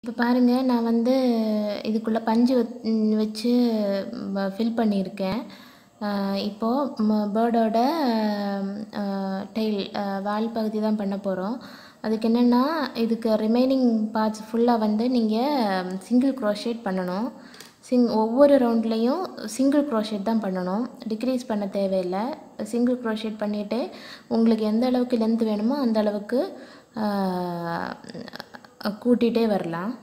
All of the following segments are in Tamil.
இப்போ பாருங்கள் நான் வந்து இதுக்குள்ளே பஞ்சு வச் வச்சு ஃபில் பண்ணியிருக்கேன் இப்போது பேர்டோட டெயில் வால் பகுதி தான் பண்ண போகிறோம் அதுக்கு என்னென்னா இதுக்கு ரிமைனிங் பார்ட்ஸ் ஃபுல்லாக வந்து நீங்கள் சிங்கிள் க்ரோஷேட் பண்ணணும் சிங் ஒவ்வொரு ரவுண்ட்லேயும் சிங்கிள் க்ரோஷேட் தான் பண்ணணும் டிக்ரீஸ் பண்ண தேவையில்லை சிங்கிள் க்ரோஷேட் பண்ணிவிட்டு உங்களுக்கு எந்த அளவுக்கு லென்த் வேணுமோ அந்த அளவுக்கு கூட்டிகிட்டே வரலாம்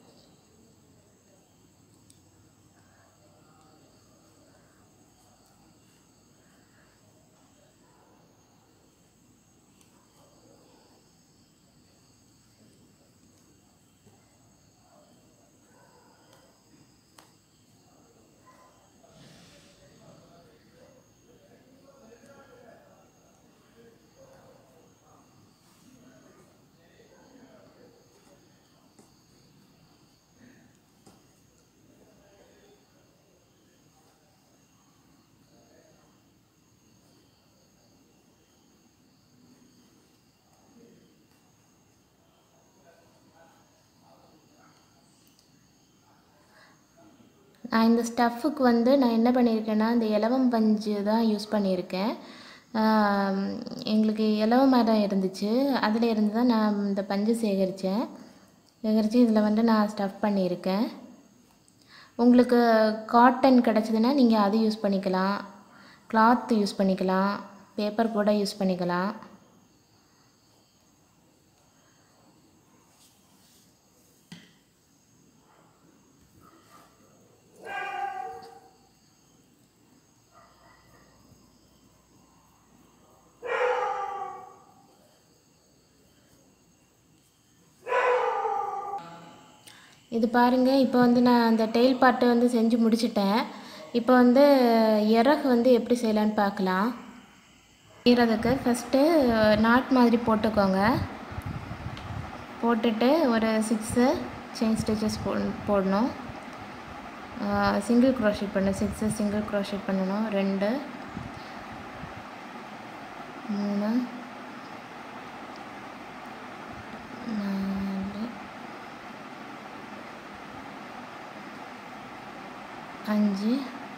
நான் இந்த ஸ்டஃப்புக்கு வந்து நான் என்ன பண்ணியிருக்கேன்னா இந்த இலவம் பஞ்சு தான் யூஸ் பண்ணியிருக்கேன் எங்களுக்கு இலவ மரம் இருந்துச்சு அதில் இருந்து தான் நான் இந்த பஞ்சு சேகரித்தேன் சேகரித்து இதில் வந்து நான் ஸ்டஃப் பண்ணியிருக்கேன் உங்களுக்கு காட்டன் கிடச்சிதுன்னா நீங்கள் அது யூஸ் பண்ணிக்கலாம் கிளாத் யூஸ் பண்ணிக்கலாம் பேப்பர் கூட யூஸ் பண்ணிக்கலாம் இது பாருங்கள் இப்போ வந்து நான் அந்த டெயில் பார்ட்டு வந்து செஞ்சு முடிச்சிட்டேன் இப்போ வந்து இறகு வந்து எப்படி செய்யலான்னு பார்க்கலாம் செய்கிறதுக்கு ஃபஸ்ட்டு நாட் மாதிரி போட்டுக்கோங்க போட்டுட்டு ஒரு சிக்ஸு செயின் ஸ்டிச்சஸ் போ போடணும் சிங்கிள் க்ரோஷேட் பண்ணணும் சிக்ஸு சிங்கிள் க்ரோஷேட் பண்ணணும் ரெண்டு மூணு நாலு அஞ்சு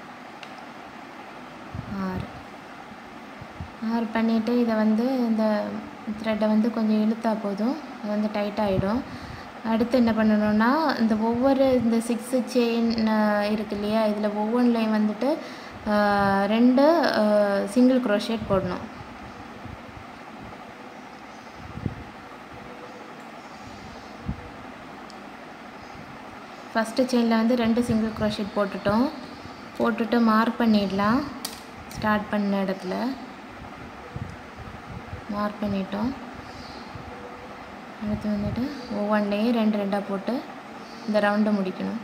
ஆறு ஆறு பண்ணிவிட்டு இதை வந்து இந்த த்ரெட்டை வந்து கொஞ்சம் இழுத்தா போதும் அது வந்து டைட் ஆகிடும் அடுத்து என்ன பண்ணணும்னா இந்த ஒவ்வொரு இந்த சிக்ஸு செயின் இருக்கு இல்லையா இதில் ஒவ்வொன்றுலையும் வந்துட்டு ரெண்டு சிங்கிள் க்ரோஷேட் போடணும் ஃபஸ்ட்டு செயினில் வந்து ரெண்டு சிங்கிள் க்ரோஷேட் போட்டுட்டோம் போட்டுட்டு மார்க் பண்ணிடலாம் ஸ்டார்ட் பண்ண இடத்துல மார்க் பண்ணிட்டோம் அடுத்து வந்துட்டு ஒவ்வொன்றையும் ரெண்டு ரெண்டாக போட்டு இந்த ரவுண்டை முடிக்கணும்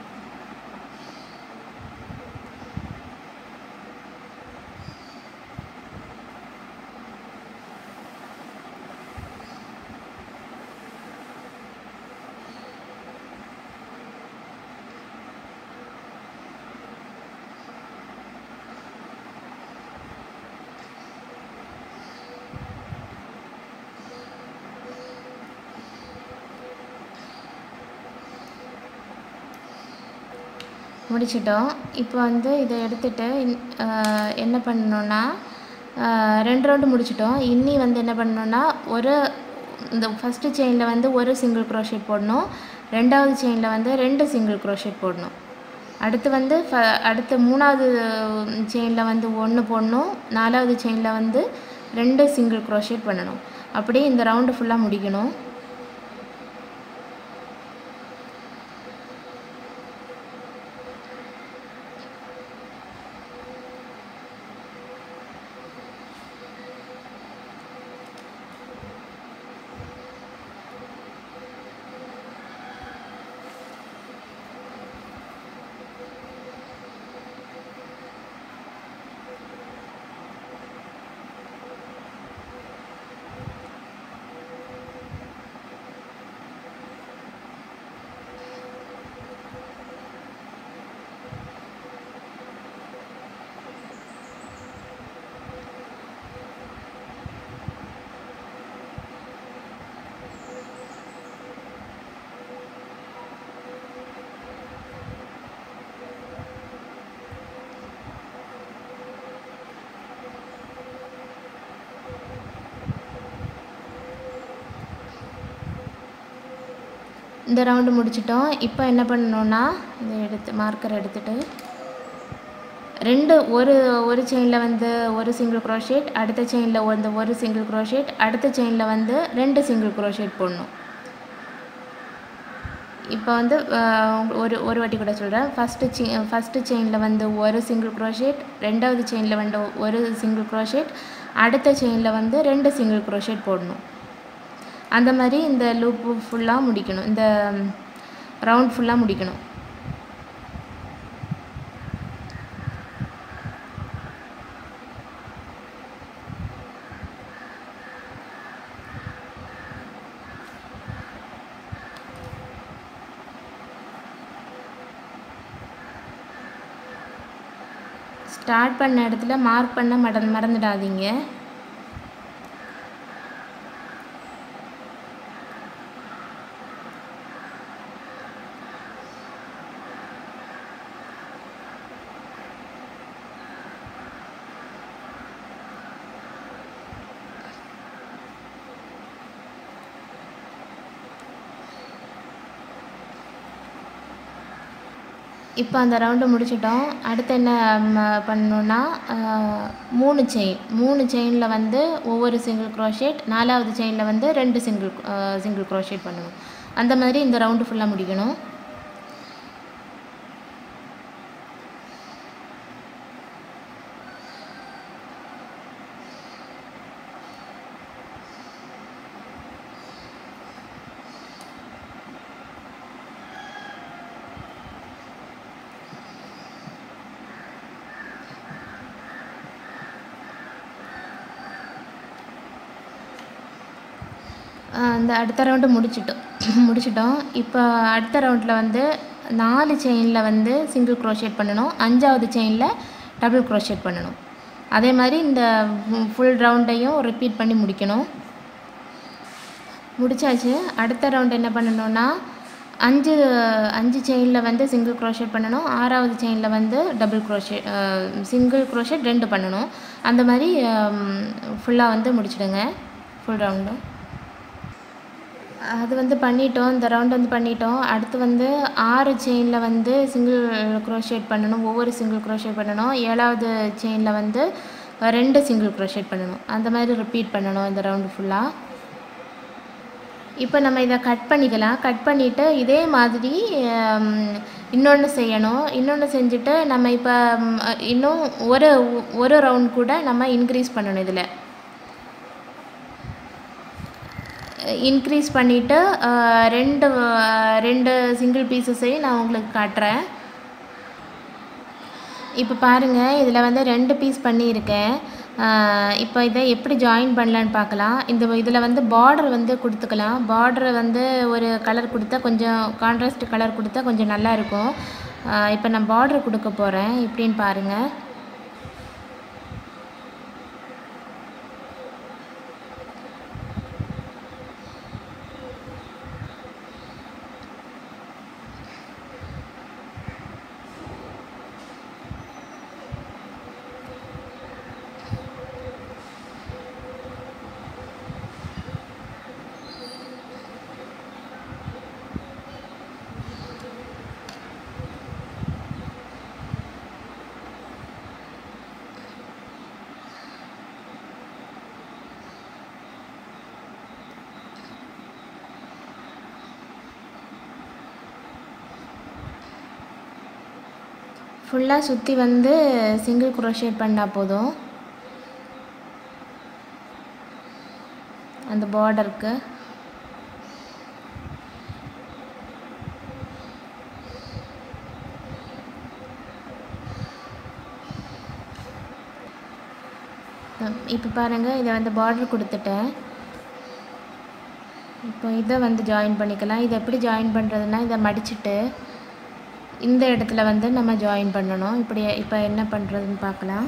முடிச்சிட்டோம் இப்போ வந்து இதை எடுத்துகிட்டு என்ன பண்ணணுன்னா ரெண்டு ரவுண்டு முடிச்சிட்டோம் இன்னி வந்து என்ன பண்ணணுன்னா ஒரு இந்த ஃபஸ்ட்டு செயினில் வந்து ஒரு சிங்கிள் க்ரோஷேட் போடணும் ரெண்டாவது செயினில் வந்து ரெண்டு சிங்கிள் க்ரோஷேட் போடணும் அடுத்து வந்து ஃப அடுத்து மூணாவது செயினில் வந்து ஒன்று போடணும் நாலாவது செயினில் வந்து ரெண்டு சிங்கிள் க்ரோஷேட் பண்ணணும் அப்படியே இந்த ரவுண்டு ஃபுல்லாக முடிக்கணும் இந்த ரவுண்டு முடிச்சிட்டோம் இப்போ என்ன பண்ணணும்னா இதை எடுத்து மார்க்கர் எடுத்துட்டு ரெண்டு ஒரு ஒரு செயினில் வந்து ஒரு சிங்கிள் க்ரோஷேட் அடுத்த செயினில் வந்து ஒரு சிங்கிள் க்ரோஷேட் அடுத்த செயினில் வந்து ரெண்டு சிங்கிள் க்ரோஷேட் போடணும் இப்போ வந்து அஹ், ஒரு ஒரு வாட்டி கூட சொல்கிறேன் ஃபஸ்ட்டு செ ஃபஸ்ட்டு செயினில் வந்து ஒரு சிங்கிள் க்ரோஷேட் ரெண்டாவது செயினில் வந்து ஒரு சிங்கிள் க்ரோஷேட் அடுத்த செயினில் வந்து ரெண்டு சிங்கிள் க்ரோஷேட் போடணும் அந்த மாதிரி இந்த லூப்பு ஃபுல்லாக முடிக்கணும் இந்த ரவுண்ட் ஃபுல்லாக முடிக்கணும் ஸ்டார்ட் பண்ண இடத்துல மார்க் பண்ண மட மறந்துடாதீங்க இப்போ அந்த ரவுண்டு முடிச்சிட்டோம் அடுத்து என்ன ம, பண்ணணும்னா ஆஹ், மூணு செயின் மூணு செயினில் வந்து ஒவ்வொரு சிங்கிள் க்ரோஷேட் நாலாவது செயினில் வந்து ரெண்டு சிங்கிள் சிங்கிள் க்ரோஷேட் பண்ணணும் அந்த மாதிரி இந்த ரவுண்டு ஃபுல்லாக முடிக்கணும் ஆஹ் இந்த அடுத்த ரவுண்டு முடிச்சிட்டோம் முடிச்சிட்டோம் இப்போ அடுத்த ரவுண்டில் வந்து நாலு செயினில் வந்து சிங்கிள் க்ரோஷேட் பண்ணணும் அஞ்சாவது செயினில் டபுள் க்ரோஷேட் பண்ணணும் அதே மாதிரி இந்த ஃபுல் ரவுண்டையும் ரிப்பீட் பண்ணி முடிக்கணும் முடிச்சாச்சு அடுத்த ரவுண்ட் என்ன பண்ணணும்னா அஞ்சு அஞ்சு செயினில் வந்து சிங்கிள் க்ரோஷேட் பண்ணணும் ஆறாவது செயினில் வந்து டபுள் க்ரோஷேட் சிங்கிள் க்ரோஷேட் ரெண்டு பண்ணணும் அந்த மாதிரி ஃபுல்லாக வந்து முடிச்சிடுங்க ஃபுல் ரவுண்டும் அது வந்து பண்ணிட்டோம் இந்த ரவுண்ட் வந்து பண்ணிட்டோம் அடுத்து வந்து ஆறு செயினில் வந்து சிங்கிள் க்ரோஷேட் பண்ணணும் ஒவ்வொரு சிங்கிள் க்ரோஷேட் பண்ணணும் ஏழாவது செயினில் வந்து அஹ், ரெண்டு சிங்கிள் க்ரோஷேட் பண்ணணும் அந்த மாதிரி ரிப்பீட் பண்ணணும் இந்த ரவுண்டு ஃபுல்லாக இப்போ நம்ம இதை கட் பண்ணிக்கலாம் கட் பண்ணிவிட்டு இதே மாதிரி இன்னொன்று செய்யணும் இன்னொன்று செஞ்சுட்டு நம்ம இப்போ ம், இன்னும் ஒரு ஒரு ரவுண்ட் கூட நம்ம இன்க்ரீஸ் பண்ணணும் இதில் இன்க்ரீஸ் பண்ணிவிட்டு ரெண்டு அஹ், ரெண்டு சிங்கிள் பீசஸையும் நான் உங்களுக்கு காட்டுறேன் இப்போ பாருங்கள் இதில் வந்து ரெண்டு பீஸ் பண்ணியிருக்கேன் அஹ், இப்போ இதை எப்படி ஜாயின் பண்ணலான்னு பார்க்கலாம் இந்த இதில் வந்து பார்டர் வந்து கொடுத்துக்கலாம் பார்டரை வந்து ஒரு கலர் கொடுத்தா கொஞ்சம் கான்ட்ராஸ்ட் கலர் கொடுத்தா கொஞ்சம் நல்லா இருக்கும் அஹ், இப்போ நான் பார்டர் கொடுக்க போகிறேன் எப்படின்னு பாருங்கள் ஃபுல்லாக சுற்றி வந்து சிங்கிள் குரோஷேட் பண்ணால் போதும் அந்த பார்டருக்கு இப்போ பாருங்கள் இதை வந்து பார்டர் கொடுத்துட்டேன் இப்போ இதை வந்து ஜாயின் பண்ணிக்கலாம் இதை எப்படி ஜாயின் பண்ணுறதுன்னா இதை மடிச்சிட்டு இந்த இடத்துல வந்து நம்ம ஜாயின் பண்ணணும் இப்படி இப்போ என்ன பண்ணுறதுன்னு பார்க்கலாம்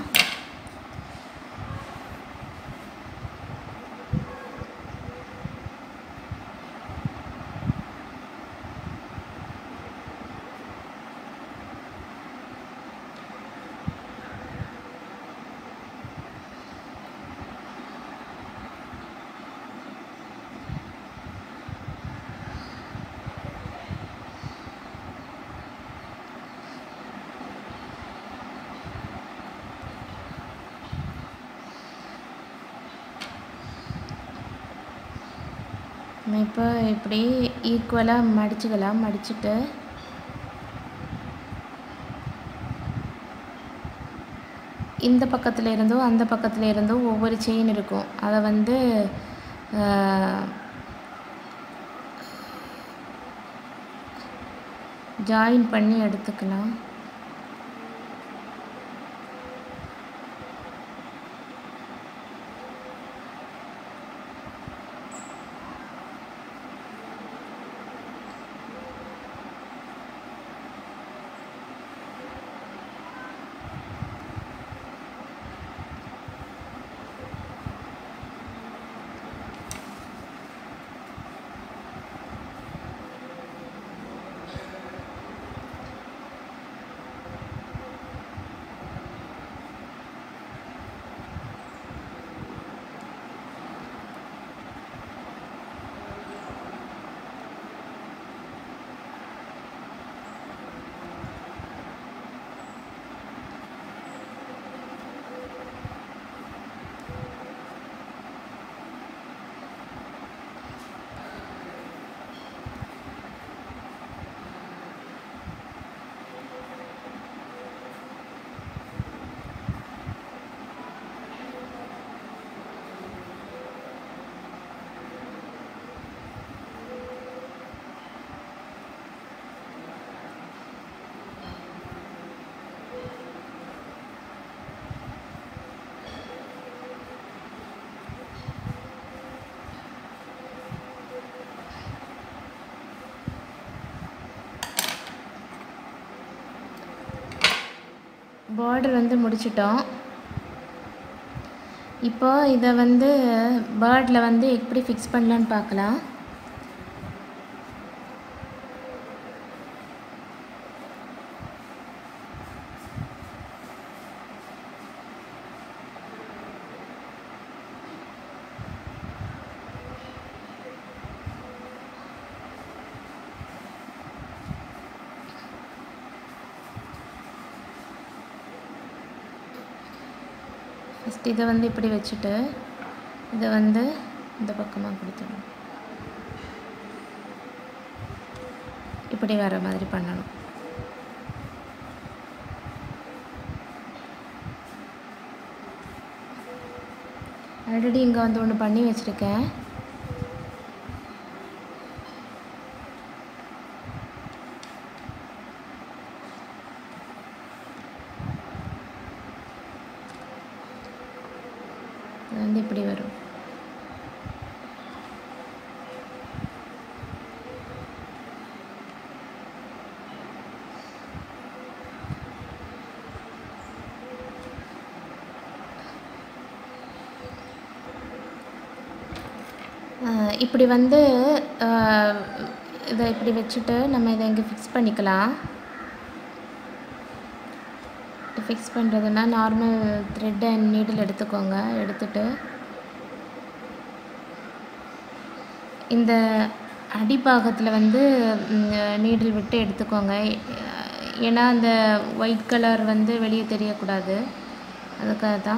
நம்ம இப்போ இப்படி ஈக்குவலாக மடிச்சுக்கலாம் மடிச்சுட்டு இந்த பக்கத்தில் இருந்தும் அந்த பக்கத்தில் இருந்தும் ஒவ்வொரு செயின் இருக்கும் அதை வந்து ஜாயின் பண்ணி எடுத்துக்கலாம் பார்டர் வந்து முடிச்சிட்டோம் இப்போ இதை வந்து பேர்டில் வந்து எப்படி ஃபிக்ஸ் பண்ணலான்னு பார்க்கலாம் ஃபஸ்ட் இதை வந்து இப்படி வச்சுட்டு இதை வந்து இந்த பக்கமாக கொடுத்துடணும் இப்படி வர மாதிரி பண்ணணும் ஆல்ரெடி இங்கே வந்து ஒன்று பண்ணி வச்சுருக்கேன் இது வந்து இப்படி வரும் அஹ் இப்படி வந்து அஹ், இதை இப்படி வச்சுட்டு நம்ம இதை இங்கே ஃபிக்ஸ் பண்ணிக்கலாம் ஃபிக்ஸ் பண்ணுறதுன்னா நார்மல் த்ரெட் அண்ட் நீடில் எடுத்துக்கோங்க எடுத்துட்டு இந்த அடிப்பாகத்தில் வந்து நீடில் விட்டு எடுத்துக்கோங்க ஏன்னா அந்த ஒயிட் கலர் வந்து வெளியே தெரியக்கூடாது அதுக்காக தான்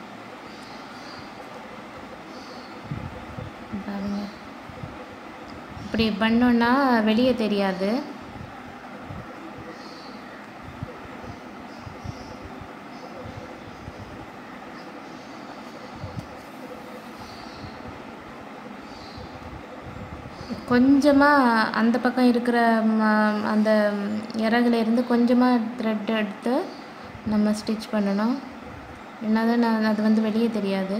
பாருங்க இப்படி பண்ணோன்னா வெளியே தெரியாது கொஞ்சமாக அந்த பக்கம் இருக்கிற ம- அந்த இறகுல இருந்து கொஞ்சமாக த்ரெட் எடுத்து நம்ம ஸ்டிச் பண்ணணும் என்னதான் நான் அது வந்து வெளியே தெரியாது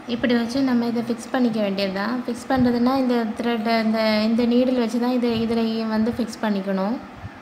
இப்படி வச்சு நம்ம இதை ஃபிக்ஸ் பண்ணிக்க வேண்டியது தான் ஃபிக்ஸ் பண்ணுறதுனா இந்த த்ரெட்டை இந்த இந்த நீடில் வச்சு தான் இதை இதில் வந்து ஃபிக்ஸ் பண்ணிக்கணும்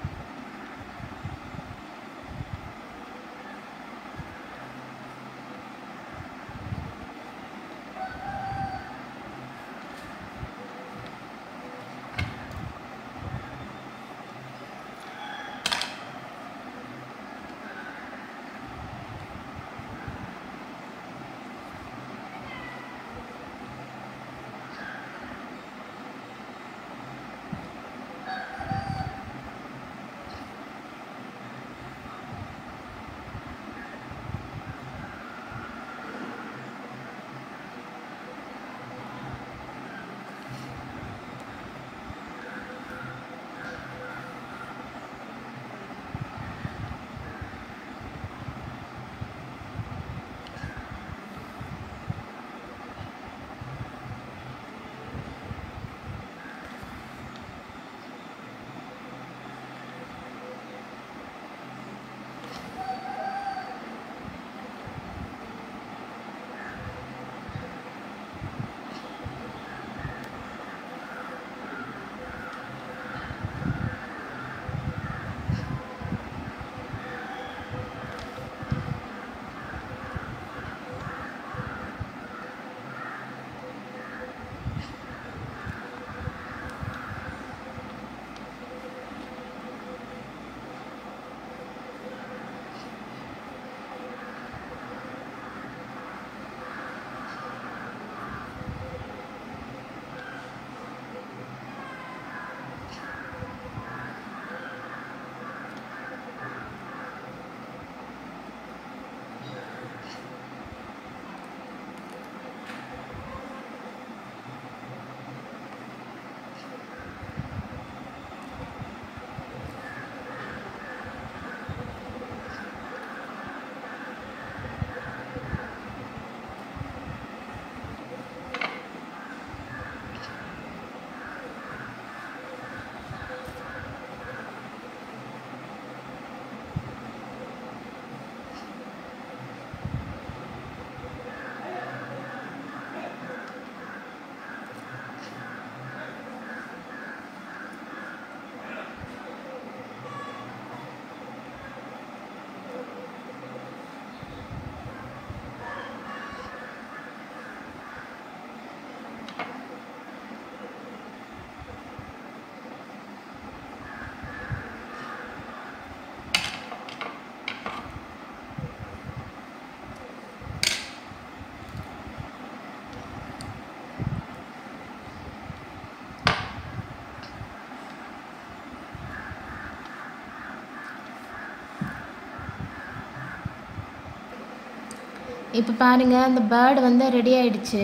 இப்போ பாருங்கள் அந்த பேர்டு வந்து ரெடி ஆயிடுச்சு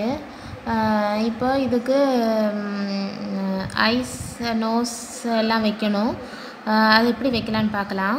ஆஹ் இப்போ இதுக்கு ஐஸ் நோஸ் எல்லாம் வைக்கணும் ஆஹ் அது எப்படி வைக்கலான்னு பார்க்கலாம்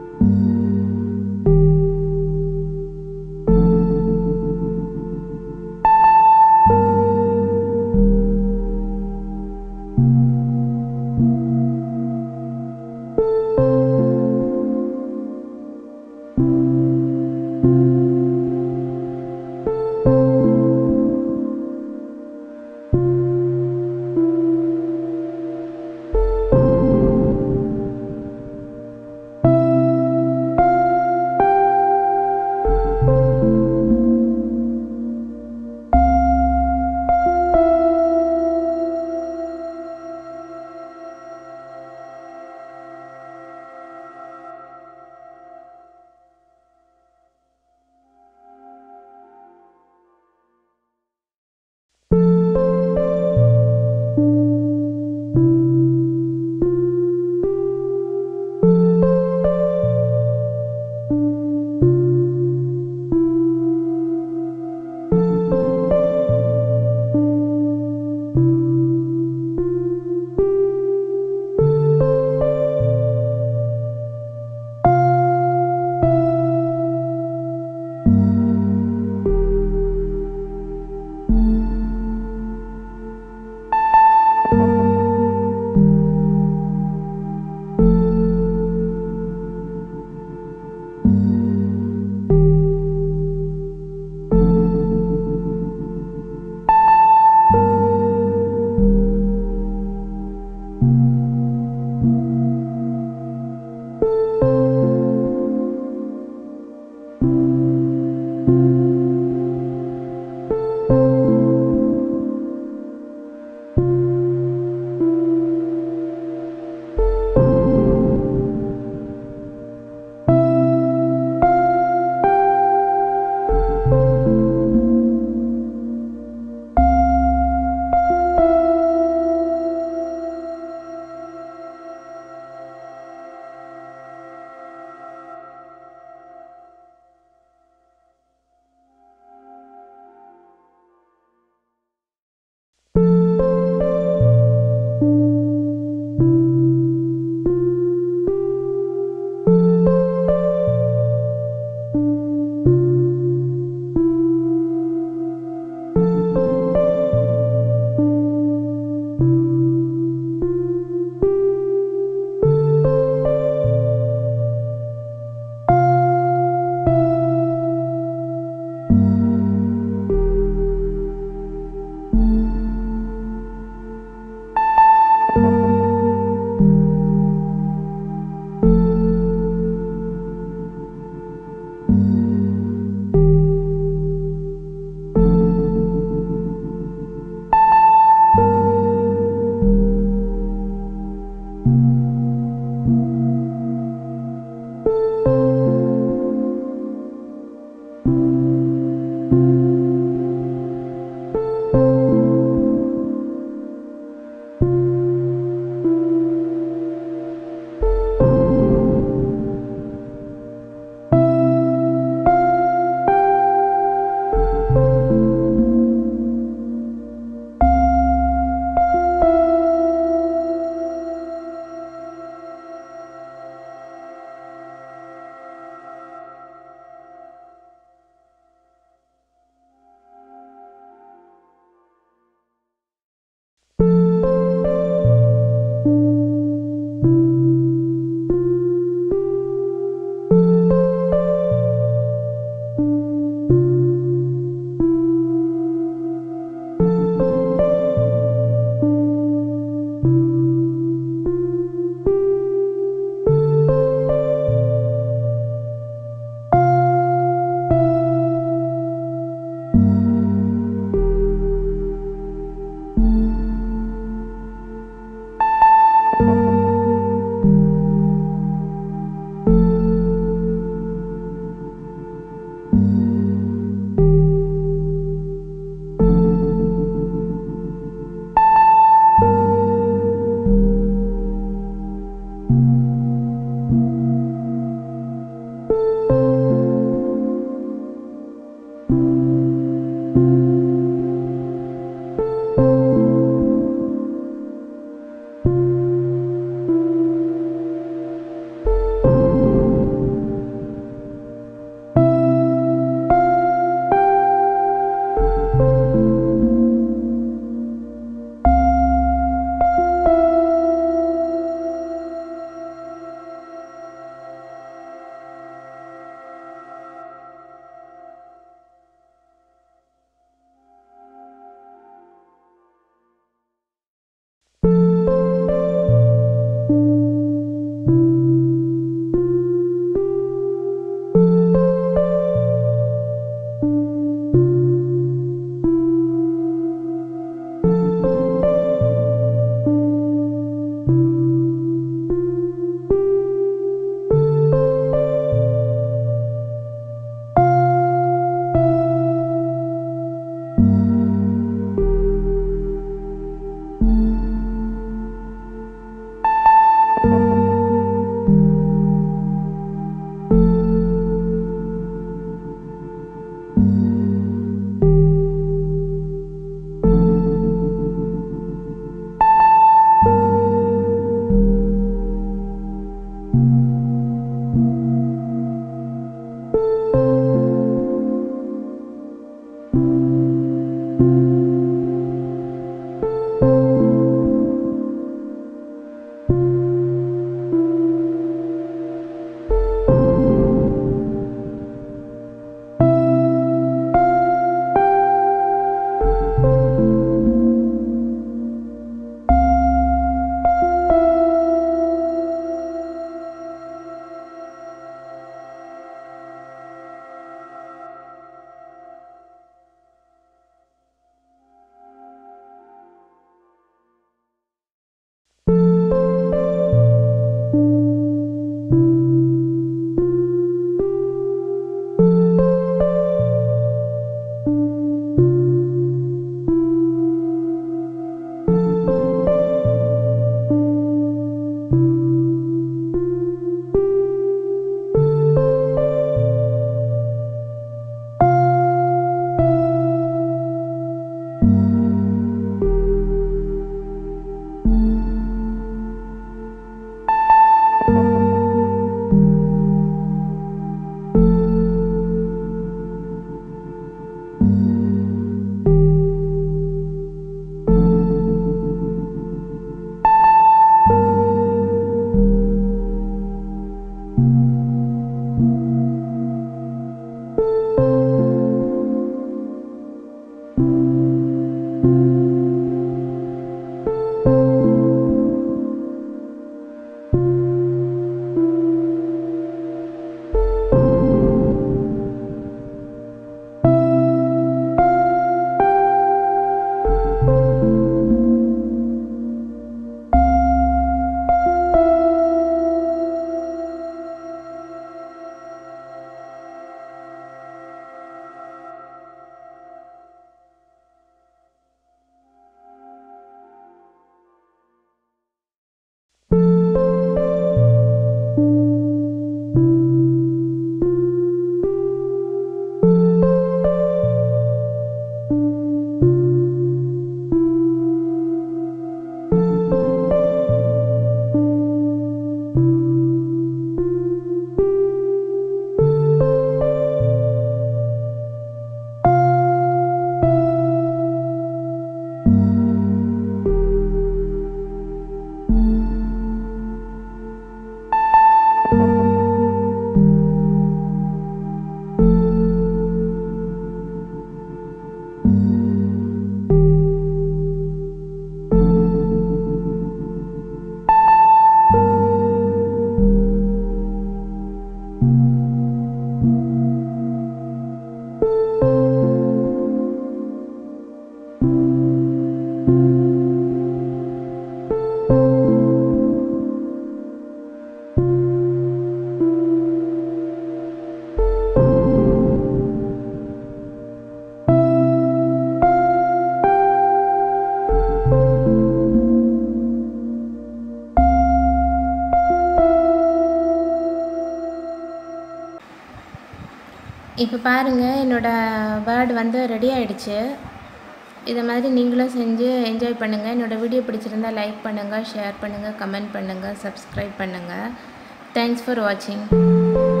இப்போ பாருங்கள் என்னோடய பேர்டு வந்து ரெடி ஆயிடுச்சு இதை மாதிரி நீங்களும் செஞ்சு என்ஜாய் பண்ணுங்கள் என்னோடய வீடியோ பிடிச்சிருந்தா லைக் பண்ணுங்கள் ஷேர் பண்ணுங்கள் கமெண்ட் பண்ணுங்கள் சப்ஸ்கிரைப் பண்ணுங்கள் தேங்க்ஸ் ஃபார் வாட்சிங்